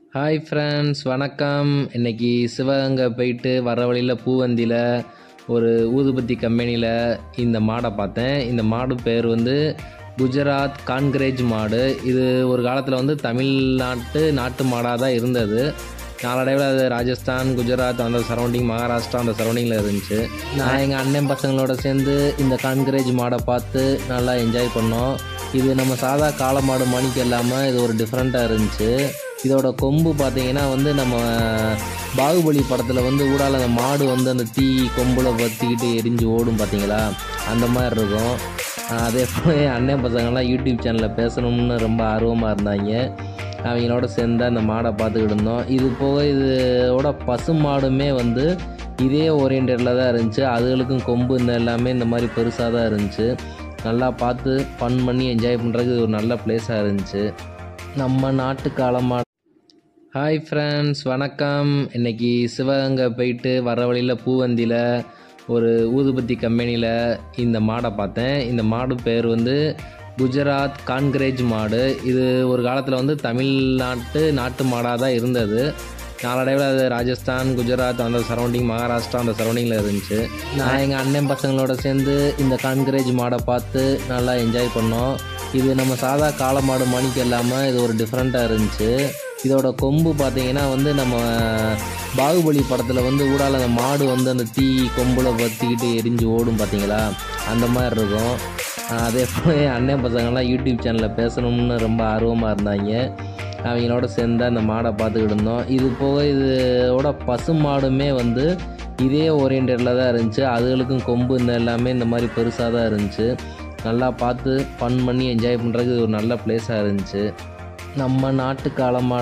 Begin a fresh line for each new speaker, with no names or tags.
hi friends வணக்கம் இன்னைக்கு சிவகங்கை போயிட்டு வர வழியில் பூவந்தியில் ஒரு ஊதுபத்தி கம்பெனியில் இந்த மாடை பார்த்தேன் இந்த மாடு பேர் வந்து குஜராத் கான்கிரேஜ் மாடு இது ஒரு காலத்தில் வந்து தமிழ்நாட்டு நாட்டு மாடாக தான் இருந்தது நாளடைவில் அது ராஜஸ்தான் குஜராத் அந்த சரௌண்டிங் மகாராஷ்டிரா அந்த சரௌண்டிங்கில் இருந்துச்சு நான் எங்கள் அண்ணன் பசங்களோட சேர்ந்து இந்த கான்கிரேஜ் மாடை பார்த்து நல்லா என்ஜாய் பண்ணோம் இது நம்ம சாதா காளை மாடு மணிக்கு இல்லாமல் இது ஒரு டிஃப்ரெண்ட்டாக இருந்துச்சு இதோட கொம்பு பார்த்தீங்கன்னா வந்து நம்ம பாகுபலி படத்தில் வந்து ஊடால அந்த மாடு வந்து அந்த தீ கொம்பில் பற்றிக்கிட்டு எரிஞ்சு ஓடும் பார்த்தீங்களா அந்த மாதிரி இருக்கும் ஆஹ் அதே போல் என் அண்ணன் பசங்கள்லாம் யூடியூப் சேனலில் பேசணும்னு ரொம்ப ஆர்வமாக இருந்தாங்க அவங்களோட சேர்ந்து அந்த மாடை பார்த்துக்கிட்டு இருந்தோம் இது போக இதோட பசு மாடுமே வந்து இதே ஓரியன்டில் தான் இருந்துச்சு அதுகளுக்கும் கொம்பு இந்த எல்லாமே இந்த மாதிரி பெருசாக தான் இருந்துச்சு நல்லா பார்த்து ஃபன் பண்ணி என்ஜாய் பண்ணுறதுக்கு இது ஒரு நல்ல பிளேஸாக இருந்துச்சு நம்ம நாட்டு காலமாக ஹாய் ஃப்ரெண்ட்ஸ் வணக்கம் இன்னைக்கு சிவகங்கை போயிட்டு வர வழியில் பூவந்தியில் ஒரு ஊதுபத்தி கம்பெனியில் இந்த மாடை பார்த்தேன் இந்த மாடு பேர் வந்து குஜராத் கான்கிரேஜ் மாடு இது ஒரு காலத்தில் வந்து தமிழ்நாட்டு நாட்டு மாடாக தான் இருந்தது நாளடைவில் அது ராஜஸ்தான் குஜராத் அந்த சரௌண்டிங் மகாராஷ்டிரா அந்த சரௌண்டிங்கில் இருந்துச்சு நான் எங்கள் அண்ணன் பசங்களோட சேர்ந்து இந்த கான்கிரேஜ் மாடை பார்த்து நல்லா என்ஜாய் பண்ணோம் இது நம்ம சாதா காளை மாடு மணிக்கு இல்லாமல் இது ஒரு டிஃப்ரெண்ட்டாக இருந்துச்சு இதோட கொம்பு பார்த்தீங்கன்னா வந்து நம்ம பாகுபலி படத்தில் வந்து ஊடால அந்த மாடு வந்து அந்த தீ கொம்பில் பற்றிக்கிட்டு எரிஞ்சு ஓடும் பார்த்தீங்களா அந்த மாதிரி இருக்கும் ஆஹ் அதே போல் என் அண்ணன் பசங்கள்லாம் யூடியூப் சேனலில் பேசணும்னு ரொம்ப ஆர்வமாக இருந்தாங்க அவங்களோட சேர்ந்து அந்த மாடை பார்த்துக்கிட்டு இருந்தோம் இது போக இதோட பசு மாடுமே வந்து இதே ஓரியன்டில் தான் இருந்துச்சு அதுகளுக்கும் கொம்பு இந்த எல்லாமே இந்த மாதிரி பெருசாக தான் இருந்துச்சு நல்லா பார்த்து ஃபன் பண்ணி என்ஜாய் பண்ணுறதுக்கு இது ஒரு நல்ல பிளேஸாக இருந்துச்சு நம்ம நாட்டு காலமாக